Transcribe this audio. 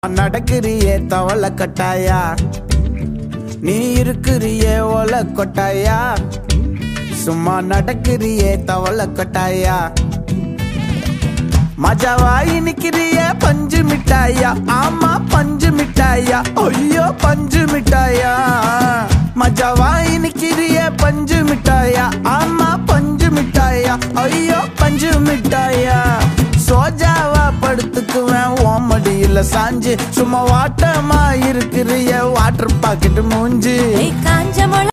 நடக்கிறியே தவள கட்டாயா நீ இருக்கிறியே ஓல கொட்டாயா சும்மா நடக்கிறியே தவள கொட்டாயா மஜாவாயி நிக்கிறிய பஞ்சு மிட்டாயா ஆமா பஞ்சு மிட்டாயா ஐயோ பஞ்சு மிட்டாயா மஜாவாயி நிக்கிறிய பஞ்சு மிட்டாயா ஆமா பஞ்சு மிட்டாயா ஐயோ பஞ்சு மிட்டாயா சோஜாவா படுத்துக்குவேன் ஓமடியில சாஞ்சு சும்மா வாட்டமா இருக்கிறிய வாட்டர் பாக்கெட் மூஞ்சி ஏய் காஞ்ச மொள